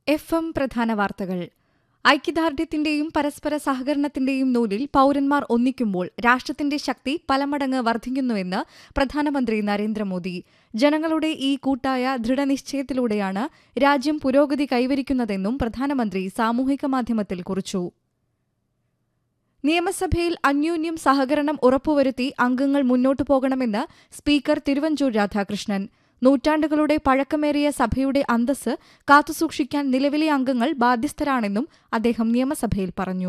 F M പ്രധാന വാർത്തകൾ ഐക്യദാർഢ്യത്തിന്റെയും പരസ്പര സഹകരണത്തിന്റെയും നൂലിൽ പൌരന്മാർ ഒന്നിക്കുമ്പോൾ രാഷ്ട്രത്തിന്റെ ശക്തി പലമടങ്ങ് വർദ്ധിക്കുന്നുവെന്ന് പ്രധാനമന്ത്രി നരേന്ദ്രമോദി ജനങ്ങളുടെ ഈ കൂട്ടായ ദൃഢനിശ്ചയത്തിലൂടെയാണ് രാജ്യം പുരോഗതി കൈവരിക്കുന്നതെന്നും പ്രധാനമന്ത്രി സാമൂഹിക മാധ്യമത്തിൽ കുറിച്ചു നിയമസഭയിൽ അന്യോന്യം സഹകരണം ഉറപ്പുവരുത്തി അംഗങ്ങൾ മുന്നോട്ടു പോകണമെന്ന് സ്പീക്കർ തിരുവഞ്ചൂർ രാധാകൃഷ്ണൻ നൂറ്റാണ്ടുകളുടെ പഴക്കമേറിയ സഭയുടെ അന്തസ് കാത്തുസൂക്ഷിക്കാൻ നിലവിലെ അംഗങ്ങൾ ബാധ്യസ്ഥരാണെന്നും അദ്ദേഹം നിയമസഭയിൽ പറഞ്ഞു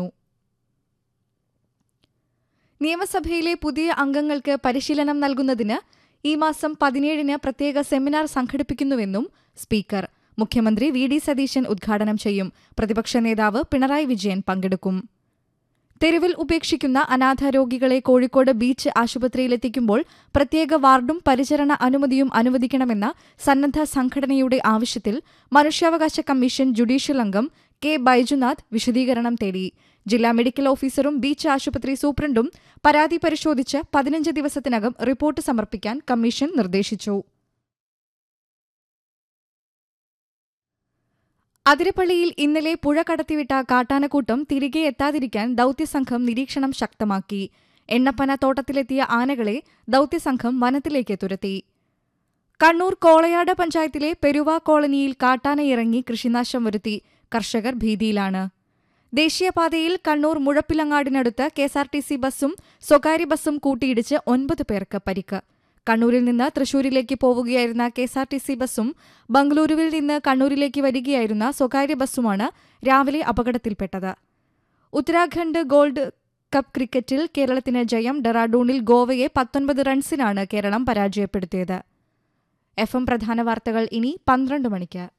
നിയമസഭയിലെ പുതിയ അംഗങ്ങൾക്ക് പരിശീലനം നൽകുന്നതിന് ഈ മാസം പതിനേഴിന് പ്രത്യേക സെമിനാർ സംഘടിപ്പിക്കുന്നുവെന്നും സ്പീക്കർ മുഖ്യമന്ത്രി വി ഡി സതീശൻ ഉദ്ഘാടനം ചെയ്യും പ്രതിപക്ഷ നേതാവ് പിണറായി വിജയൻ പങ്കെടുക്കും തെരുവിൽ ഉപേക്ഷിക്കുന്ന അനാഥ രോഗികളെ കോഴിക്കോട് ബീച്ച് ആശുപത്രിയിലെത്തിക്കുമ്പോൾ പ്രത്യേക വാർഡും പരിചരണ അനുമതിയും അനുവദിക്കണമെന്ന സന്നദ്ധ സംഘടനയുടെ ആവശ്യത്തിൽ മനുഷ്യാവകാശ കമ്മീഷൻ ജുഡീഷ്യൽ അംഗം കെ ബൈജുനാഥ് വിശദീകരണം തേടി ജില്ലാ മെഡിക്കൽ ഓഫീസറും ബീച്ച് ആശുപത്രി സൂപ്രണ്ടും പരാതി പരിശോധിച്ച് പതിനഞ്ച് ദിവസത്തിനകം റിപ്പോർട്ട് സമർപ്പിക്കാൻ കമ്മീഷൻ നിർദ്ദേശിച്ചു അതിരപ്പള്ളിയിൽ ഇന്നലെ പുഴ കടത്തിവിട്ട കാട്ടാനക്കൂട്ടം തിരികെ എത്താതിരിക്കാൻ ദൌത്യസംഘം നിരീക്ഷണം ശക്തമാക്കി എണ്ണപ്പന തോട്ടത്തിലെത്തിയ ആനകളെ ദൌത്യസംഘം വനത്തിലേക്ക് തുരത്തി കണ്ണൂർ കോളയാട് പഞ്ചായത്തിലെ പെരുവ കോളനിയിൽ കാട്ടാനയിറങ്ങി കൃഷിനാശം വരുത്തി കർഷകർ ഭീതിയിലാണ് ദേശീയപാതയിൽ കണ്ണൂർ മുഴപ്പിലങ്ങാടിനടുത്ത് കെഎസ്ആർടിസി ബസ്സും സ്വകാര്യ ബസ്സും കൂട്ടിയിടിച്ച് ഒൻപത് പേർക്ക് പരിക്ക് കണ്ണൂരിൽ നിന്ന് തൃശൂരിലേക്ക് പോവുകയായിരുന്ന കെഎസ്ആർടിസി ബസ്സും ബംഗളൂരുവിൽ നിന്ന് കണ്ണൂരിലേക്ക് വരികയായിരുന്ന സ്വകാര്യ ബസ്സുമാണ് രാവിലെ അപകടത്തിൽപ്പെട്ടത് ഉത്തരാഖണ്ഡ് ഗോൾഡ് കപ്പ് ക്രിക്കറ്റിൽ കേരളത്തിന് ജയം ഡെറാഡൂണിൽ ഗോവയെ പത്തൊൻപത് റൺസിനാണ് കേരളം പരാജയപ്പെടുത്തിയത് എഫ് എം പ്രധാന വാർത്തകൾ ഇനി പന്ത്രണ്ട് മണിക്ക്